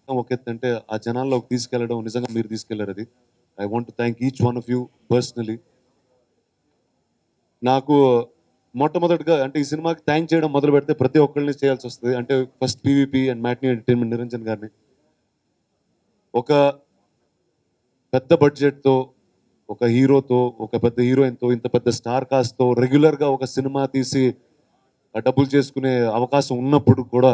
ఒక ఎత్తు అంటే ఆ జనాల్లోకి తీసుకెళ్ళడం నిజంగా మీరు తీసుకెళ్లారు అది I want thank each one of you personally నాకు మొట్టమొదటిగా అంటే ఈ సినిమాకి థ్యాంక్ చేయడం మొదలు పెడితే ప్రతి ఒక్కరిని చేయాల్సి వస్తుంది అంటే first PVP and matinee entertainment Niranjan గారిని ఒక పెద్ద బడ్జెట్తో ఒక హీరోతో ఒక పెద్ద హీరోయిన్తో ఇంత పెద్ద స్టార్ కాస్ట్తో రెగ్యులర్గా ఒక సినిమా తీసి ఆ డబ్బులు చేసుకునే అవకాశం ఉన్నప్పుడు కూడా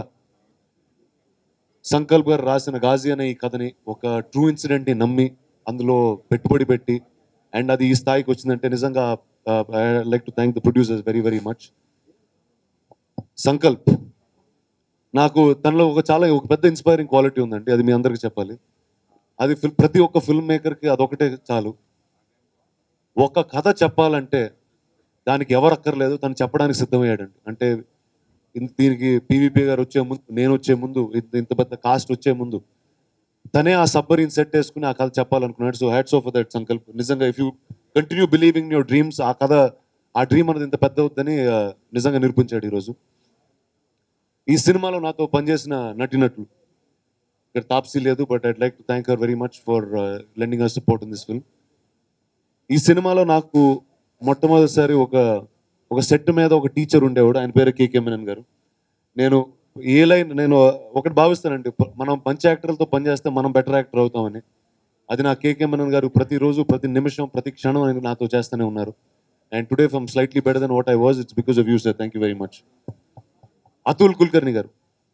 సంకల్ప్ గారు రాసిన గాజీ అనే ఈ కథని ఒక ట్రూ ఇన్సిడెంట్ని నమ్మి అందులో పెట్టుబడి పెట్టి అండ్ అది ఈ స్థాయికి వచ్చిందంటే నిజంగా I like to thank the producers very very much Sankalp నాకు తనలో ఒక చాలా ఒక పెద్ద ఇన్స్పైరింగ్ క్వాలిటీ ఉందండి అది మీ అందరికీ చెప్పాలి అది ఫిల్ ప్రతి ఒక్క ఫిల్మ్ మేకర్కి అదొకటే చాలు ఒక కథ చెప్పాలంటే దానికి ఎవరు అక్కర్లేదు తను చెప్పడానికి సిద్ధమయ్యాడండి అంటే ఇన్- దీనికి పీవీపీ గారు వచ్చే ముందు నేను వచ్చే ముందు ఇంత ఇంత పెద్ద కాస్ట్ వచ్చే ముందు తనే ఆ సబ్బరీని సెట్ వేసుకుని ఆ కథ చెప్పాలనుకున్నాడు so hats off that Sankalp నిజంగా if you continue believing your dreams ఆ కథ ఆ డ్రీమ్ అనేది ఇంత పెద్ద అవుద్దని ఆ, నిజంగా నిరూపించాడు ఈరోజు ఈ సినిమాలో నాతో పనిచేసిన నటినట్లు ఇక్కడ తాప్సీ లేదు but I'd like to thank her very much for lending her support in this film ఈ సినిమాలో నాకు మొట్టమొదటిసారి ఒక ఒక సెట్ మీద ఒక టీచర్ ఉండేవాడు ఆయన పేరు కేకే మెనన్ గారు నేను ఏ లైన్ నేను ఒకటి భావిస్తానండి ప- మనం మంచి యాక్టర్లతో పనిచేస్తే మనం బెటర్ యాక్టర్ అవుతామని అది నా కేకే మెనన్ గారు ప్రతిరోజు ప్రతి నిమిషం ప్రతి క్షణం ఆయన నాతో చేస్తూనే ఉన్నారు and today from slightly better than what I was it's because of you sir thank you very much Atul Kulkarni గారు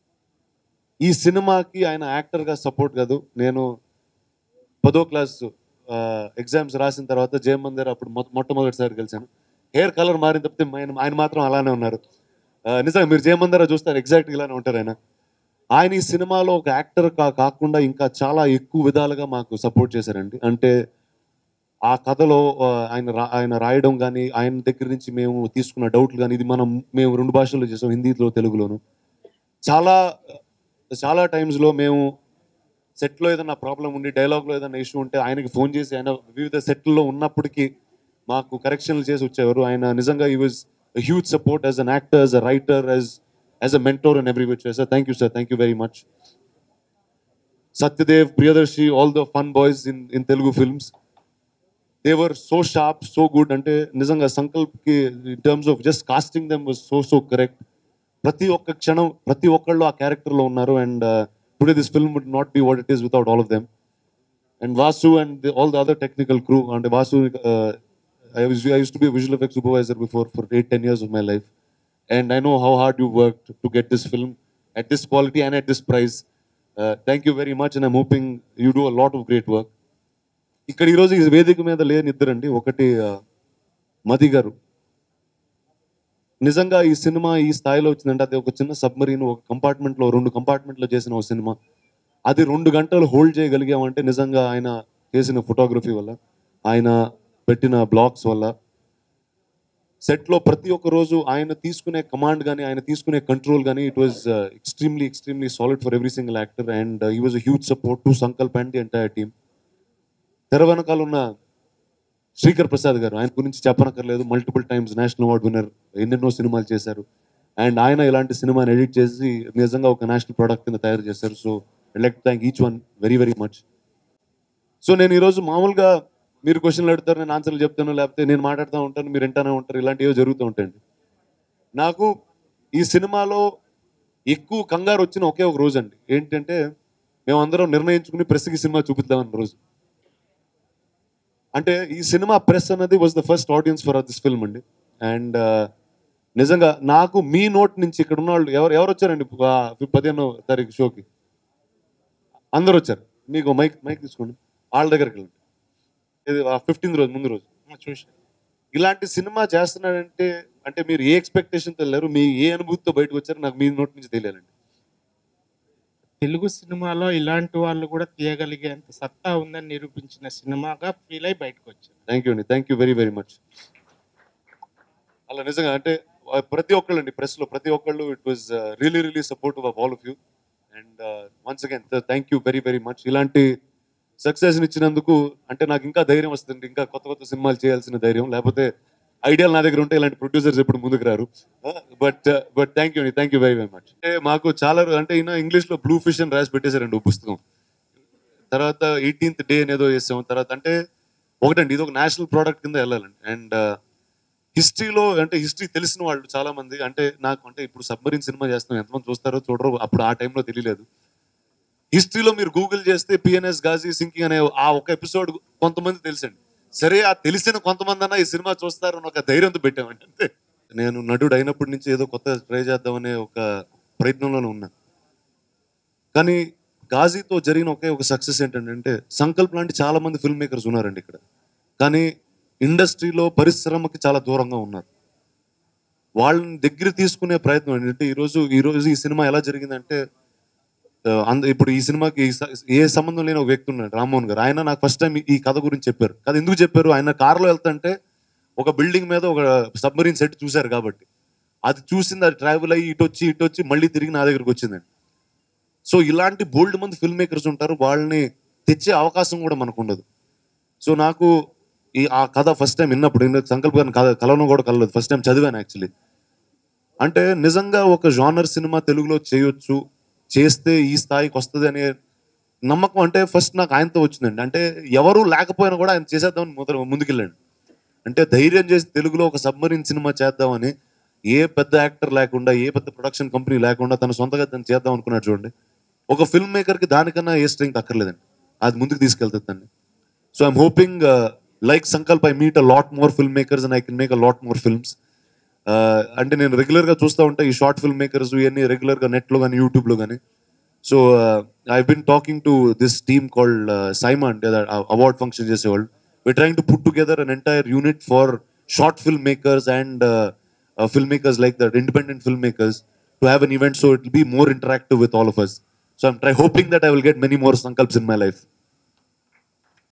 ఈ సినిమాకి ఆయన యాక్టర్గా సపోర్ట్ కాదు నేను పదో క్లాస్ ఎగ్జామ్స్ రాసిన తర్వాత జయమన్ దగ్గర అప్పుడు మొట్ట- మొట్టమొదటిసారి కలిశాను హెయిర్ కలర్ మారిన తప్పితే ఆయన ఆయన మాత్రం అలానే ఉన్నారు ఆ, నిజంగా మీరు జయమన్ దగ్గర చూస్తారు ఎగ్జాక్ట్ ఇలానే ఉంటారు ఆయన ఆయన ఈ సినిమాలో ఒక యాక్టర్ కా కాకుండా ఇంకా చాలా ఎక్కువ విధాలుగా మాకు సపోర్ట్ చేశారండి అంటే ఆ కథలో ఆ, ఆయన రా- ఆయన రాయడం కానీ ఆయన దగ్గర నుంచి మేము తీసుకున్న డౌట్లు కానీ ఇది మనం మేము రెండు భాషల్లో చేసాం హిందీలో తెలుగులోను చాలా చాలా టైమ్స్లో మేము సెట్లో ఏదైనా ప్రాబ్లం ఉండి డైలాగ్లో ఏదైనా ఇష్యూ ఉంటే ఆయనకి ఫోన్ చేసి ఆయన వివిధ సెట్లో ఉన్నప్పటికీ మాకు కరెక్షన్లు చేసి వచ్చేవారు ఆయన నిజంగా he was huge support as an actor as a writer as as a mentor and every which sir thank you sir thank you very much Satyadev Priyadarshi all the fun boys in in Telugu films దేవర్ so sharp so good అంటే నిజంగా సంకల్ప్కి in terms of just casting them was so so correct ప్రతి ఒక్క క్షణం ప్రతి ఒక్కళ్ళు ఆ క్యారెక్టర్లో ఉన్నారు and today this film would not be what it is without all of them and Vasu and all the other technical crew అంటే Vasu I was I used to be a visual effects supervisor before for eight ten years of my life and I know how hard you worked to get this film at this quality and at this price uh, thank you very much and I'm hoping you do a lot of great work ఇక్కడ ఈరోజు ఈ వేదిక మీద లేని ఇద్దరండి ఒకటి uh, మది గారు నిజంగా ఈ సినిమా ఈ స్థాయిలో వచ్చిందంటే అది ఒక చిన్న సబ్మరీన్ ఒక కంపార్ట్మెంట్లో రెండు కంపార్ట్మెంట్లో చేసిన ఒక సినిమా అది రెండు గంటలు హోల్డ్ చేయగలిగామంటే నిజంగా ఆయన చేసిన ఫోటోగ్రఫీ వల్ల ఆయన పెట్టిన బ్లాగ్స్ వల్ల సెట్లో ప్రతి ఒక్క రోజు ఆయన తీసుకునే కమాండ్ కానీ ఆయన తీసుకునే కంట్రోల్ కానీ it was extremely extremely solid for every single actor and he was huge support to Sankalp and the entire team తెర వెనకాల ఉన్న శ్రీకర్ ప్రసాద్ గారు ఆయన గురించి చెప్పనక్కర్లేదు multiple times national award winner ఎన్నెన్నో సినిమాలు చేశారు అండ్ ఆయన ఇలాంటి సినిమాని ఎడిట్ చేసి నిజంగా ఒక నేషనల్ ప్రోడక్ట్ కింద తయారు చేశారు so I like thank each one very very much so నేను ఈరోజు మామూలుగా మీరు క్వశ్చన్లు అడుగుతారు నేను ఆన్సర్లు చెప్తాను లేకపోతే నేను మాట్లాడుతూ ఉంటాను మీరు వింటానే ఉంటారు ఇలాంటివి జరుగుతూ ఉంటాయండి నాకు ఈ సినిమాలో ఎక్కువ కంగారు వచ్చిన ఒకే ఒక రోజు అండి ఏంటంటే మేమందరం నిర్ణయించుకుని ప్రెస్కి సినిమా చూపిద్దామన్న రోజు అంటే ఈ సినిమా ప్రెస్ అన్నది was the first audience for this film అండి అండ్ నిజంగా నాకు మీ నోట్ నుంచి ఇక్కడ ఉన్న వాళ్ళు ఎవరు ఎవరు వచ్చారండి ఆ, పదిహేనో తారీఖు షోకి అందరు వచ్చారు మీకు మైక్ మైక్ తీసుకోండి వాళ్ళ దగ్గరికి వెళ్ళండి ఇది ఫిఫ్టీన్త్ రోజు ముందు రోజు చూసి ఇలాంటి సినిమా చేస్తున్నాడంటే అంటే మీరు ఏ ఎక్స్పెక్టేషన్తో వెళ్ళారు మీ ఏ అనుభూతితో బయటకు వచ్చారు నాకు మీ నోట్ నుంచి తెలియాలండి తెలుగు సినిమాలో ఇలాంటి వాళ్ళు కూడా తీయగలిగేంత సత్తా ఉందని నిరూపించిన సినిమాగా ఫీల్ అయి బయటకు వచ్చారు థ్యాంక్ యూ అండి thank you very very much అలా నిజంగా అంటే ఆ, ప్రతి ఒక్కళ్ళు అండి ప్రెస్లో ప్రతి ఒక్కళ్ళు it was really really supportive of all of you and once again thank you very very much ఇలాంటి సక్సెస్ ఇచ్చినందుకు అంటే నాకు ఇంకా ధైర్యం వస్తుంది ఇంకా కొత్త కొత్త సినిమాలు చేయాల్సిన ధైర్యం లేకపోతే ఐడియాలు నా దగ్గర ఉంటే ఇలాంటి ప్రొడ్యూసర్స్ ఎప్పుడు ముందుకు రారు but but thank you thank you very very much అంటే మాకు చాలా రో- అంటే ఈయన ఇంగ్లీష్లో బ్లూ ఫిష్ అని రాసి పెట్టేశారండి ఓ పుస్తకం తర్వాత ఎయిటీన్త్ డే అనేదో చేసాం తర్వాత అంటే ఒకటండి ఇది ఒక నేషనల్ ప్రోడక్ట్ కింద వెళ్ళాలండి అండ్ హిస్టరీలో అంటే హిస్టరీ తెలిసిన వాళ్ళు చాలా మంది అంటే నాకు అంటే ఇప్పుడు సబ్మరీన్ సినిమా చేస్తాం ఎంతమంది చూస్తారో చూడరో అప్పుడు ఆ టైంలో తెలియలేదు హిస్టరీలో మీరు గూగుల్ చేస్తే పిఎన్ఎస్ గాజీ సింకింగ్ అనే ఆ ఒక ఎపిసోడ్ కొంతమంది తెలుసండి సరే ఆ తెలిసిన కొంతమంది అన్న ఈ సినిమా చూస్తారని ఒక ధైర్యంతో పెట్టామండి అంతే నేను నటుడు అయినప్పటి నుంచి ఏదో కొత్త ట్రై చేద్దామనే ఒక ప్రయత్నంలోనే ఉన్నా కానీ గాజీతో జరిగిన ఒకే ఒక సక్సెస్ ఏంటంటే సంకల్ప్ లాంటి చాలా మంది ఫిల్మ్ మేకర్స్ ఉన్నారండి ఇక్కడ కానీ ఇండస్ట్రీలో పరిశ్రమకి చాలా దూరంగా ఉన్నారు వాళ్ళని దగ్గర తీసుకునే ప్రయత్నం ఏంటంటే ఈరోజు ఈరోజు ఈ సినిమా ఎలా జరిగిందంటే ఆ, అంద ఇప్పుడు ఈ సినిమాకి ఈ స- ఏ సంబంధం లేని ఒక వ్యక్తి ఉన్నాడు రామ్మోహన్ గారు ఆయన నాకు ఫస్ట్ టైం ఈ కథ గురించి చెప్పారు కథ ఎందుకు చెప్పారు ఆయన కారులో వెళ్తుంటే ఒక బిల్డింగ్ మీద ఒక సబ్మరీన్ సెట్ చూశారు కాబట్టి అది చూసింది అది ట్రావెల్ అయ్యి ఇటు వచ్చి ఇటు వచ్చి మళ్ళీ తిరిగి నా దగ్గరికి వచ్చిందండి సో ఇలాంటి బోల్డ్ మంది ఫిల్మ్ మేకర్స్ ఉంటారు వాళ్ళని తెచ్చే అవకాశం కూడా మనకు ఉండదు సో నాకు ఈ ఆ కథ ఫస్ట్ టైం విన్నప్పుడు ఇందాక సంకల్ప్ గారిని కథ కలవడం కూడా కలలేదు ఫస్ట్ టైం చదివాను యాక్చువల్లీ అంటే నిజంగా ఒక జానర్ సినిమా తెలుగులో చేయొచ్చు చేస్తే ఈ స్థాయికి వస్తుంది అనే నమ్మకం అంటే ఫస్ట్ నాకు ఆయనతో వచ్చిందండి అంటే ఎవరు లేకపోయినా కూడా ఆయన చేసేద్దామని మొదలు ముందుకెళ్ళండి అంటే ధైర్యం చేసి తెలుగులో ఒక సబ్మరీన్ సినిమా చేద్దామని ఏ పెద్ద యాక్టర్ లేకుండా ఏ పెద్ద ప్రొడక్షన్ కంపెనీ లేకుండా తన సొంతగా తను చేద్దాం అనుకున్నాడు చూడండి ఒక ఫిల్మ్ మేకర్కి దానికన్నా ఏ స్ట్రెంగ్త్ అక్కర్లేదండి అది ముందుకు తీసుకెళ్తుందండి so I'm hoping like Sankalp I meet a lot more film makers and I can make a lot more films అంటే నేను రెగ్యులర్ గా చూస్తూ ఉంటా ఈ షార్ట్ ఫిల్మ్ మేకర్స్ ఇవన్నీ రెగ్యులర్ గా నెట్ లో కానీ యూట్యూబ్ లో కానీ so I been talking to this team called SIIMA అంటే అవార్డ్ ఫంక్షన్ చేసేవాళ్ళు we trying to put together an entire unit for short film makers and film makers like that independent film makers to have an event so it be more interactive with all of us so I'm try hoping that I will get many more సంకల్ప్స్ in my life